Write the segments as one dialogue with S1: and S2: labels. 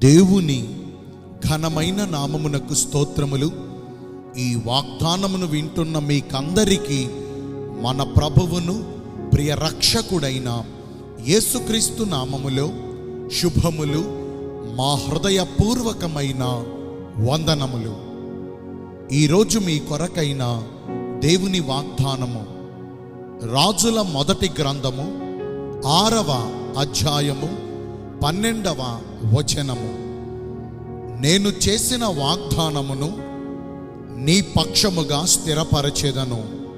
S1: దేవుని ఘనమైన నామమునకు స్తోత్రములు ఈ వాగ్దానమును వింటున్న మీకందరికీ మన ప్రభువును ప్రియ రక్షకుడైన యేసుక్రీస్తు నామములో శుభములు మా హృదయపూర్వకమైన వందనములు ఈరోజు మీ కొరకైన దేవుని వాగ్దానము రాజుల మొదటి గ్రంథము ఆరవ అధ్యాయము పన్నెండవ వచనము నేను చేసిన వాగ్దానమును నీ పక్షముగా స్థిరపరచెదను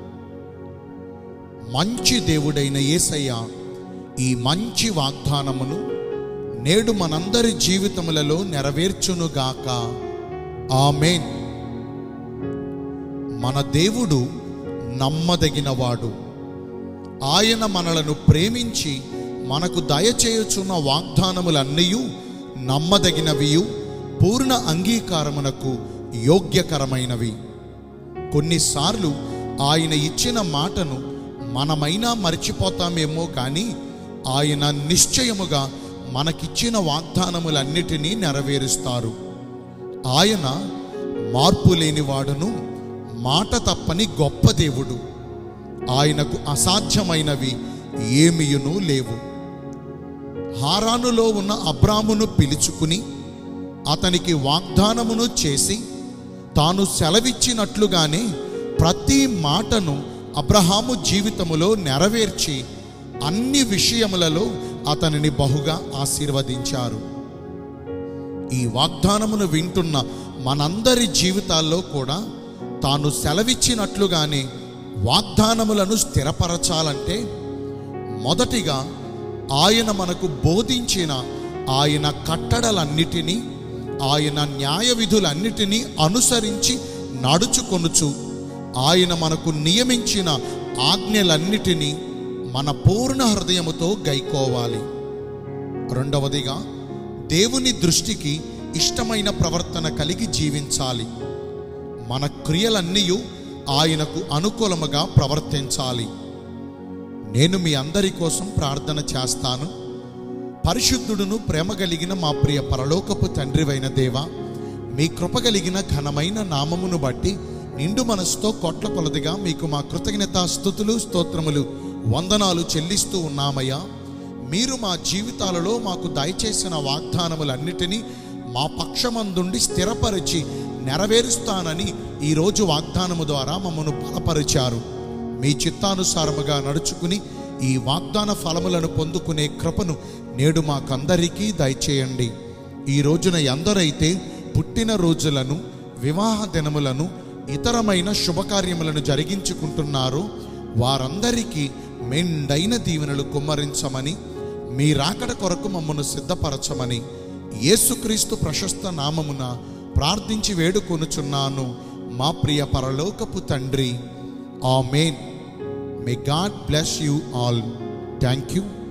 S1: మంచి దేవుడైన యేసయ్య ఈ మంచి వాగ్దానమును నేడు మనందరి జీవితములలో నెరవేర్చునుగాక ఆమేన్ మన దేవుడు నమ్మదగినవాడు ఆయన మనలను ప్రేమించి మనకు దయచేయుచున్న వాగ్దానములన్నీ నమ్మదగినవియు పూర్ణ అంగీకారమునకు యోగ్యకరమైనవి కొన్నిసార్లు ఆయన ఇచ్చిన మాటను మనమైనా మర్చిపోతామేమో కానీ ఆయన నిశ్చయముగా మనకిచ్చిన వాగ్దానములన్నిటినీ నెరవేరుస్తారు ఆయన మార్పు లేనివాడును మాట తప్పని గొప్ప దేవుడు ఆయనకు అసాధ్యమైనవి ఏమియును లేవు హారానులో ఉన్న అబ్రామును పిలుచుకుని అతనికి వాగ్దానమును చేసి తాను సెలవిచ్చినట్లుగానే ప్రతి మాటను అబ్రహాము జీవితములో నెరవేర్చి అన్ని విషయములలో అతనిని బహుగా ఆశీర్వదించారు ఈ వాగ్దానమును వింటున్న మనందరి జీవితాల్లో కూడా తాను సెలవిచ్చినట్లుగానే వాగ్దానములను స్థిరపరచాలంటే మొదటిగా ఆయన మనకు బోధించిన ఆయన కట్టడలన్నిటినీ ఆయన న్యాయ విధులన్నిటినీ అనుసరించి నడుచుకొనుచు ఆయన మనకు నియమించిన ఆజ్ఞలన్నిటినీ మన పూర్ణ హృదయముతో గైకోవాలి రెండవదిగా దేవుని దృష్టికి ఇష్టమైన ప్రవర్తన కలిగి జీవించాలి మన క్రియలన్నీ ఆయనకు అనుకూలముగా ప్రవర్తించాలి నేను మీ అందరి కోసం ప్రార్థన చేస్తాను పరిశుద్ధుడును ప్రేమ కలిగిన మా ప్రియ పరలోకపు తండ్రివైన దేవ మీ కృప కలిగిన ఘనమైన నామమును బట్టి నిండు మనసుతో కోట్ల కొలదిగా మీకు మా కృతజ్ఞత స్థుతులు స్తోత్రములు వందనాలు చెల్లిస్తూ ఉన్నామయ్యా మీరు మా జీవితాలలో మాకు దయచేసిన వాగ్దానములన్నిటినీ మా పక్షమందుండి స్థిరపరిచి నెరవేరుస్తానని ఈరోజు వాగ్దానము ద్వారా మమ్మను బలపరిచారు మీ చిత్తానుసారముగా నడుచుకుని ఈ వాగ్దాన ఫలములను పొందుకునే కృపను నేడు మాకందరికీ దయచేయండి ఈ రోజున ఎందరైతే పుట్టిన రోజులను వివాహ దినములను ఇతరమైన శుభకార్యములను జరిగించుకుంటున్నారో వారందరికీ మెండైన దీవెనలు కుమ్మరించమని మీ రాకడ కొరకు మమ్మను సిద్ధపరచమని యేసుక్రీస్తు ప్రశస్త నామమున ప్రార్థించి వేడుకొనుచున్నాను మా ప్రియ పరలోకపు తండ్రి amen may God bless you all thank you